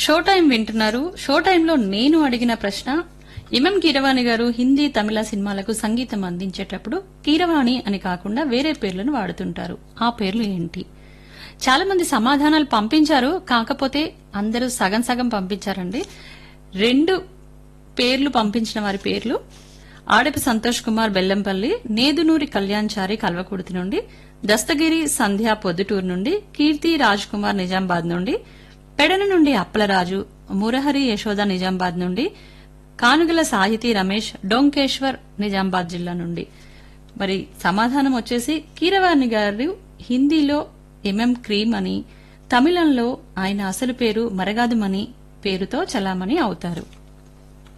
show time వింటున్నారు show టైంలో నేను అడిగిన ప్రశ్న ఎంఎం కీరవాణి గారు హిందీ తమిళ సినిమాలకు సంగీతం అందించేటప్పుడు కీరవాణి అని కాకుండా వేరే పేర్లను వాడుతుంటారు ఆ పేర్లు ఏంటి చాలా మంది సమాధానాలు పంపించారు కాకపోతే అందరూ సగం సగం పంపించారండి రెండు పేర్లు పంపించిన వారి పేర్లు ఆడపి సంతోష్ కుమార్ బెల్లంపల్లి నేదునూరి కళ్యాణ్చారి కల్వకుర్తి నుండి దస్తగిరి సంధ్య పొద్దుటూరు నుండి కీర్తి రాజ్ కుమార్ నిజామాబాద్ నుండి పెడన నుండి అప్పలరాజు మురహరి యశోద నిజామాబాద్ నుండి కానుగల సాహితీ రమేష్ డొంకేశ్వర్ నిజామాబాద్ జిల్లా నుండి మరి సమాధానం వచ్చేసి కీరవాణి గారు హిందీలో ఎంఎం క్రీమ్ అని తమిళంలో ఆయన అసలు పేరు మరగాదుమని పేరుతో చలామణి అవుతారు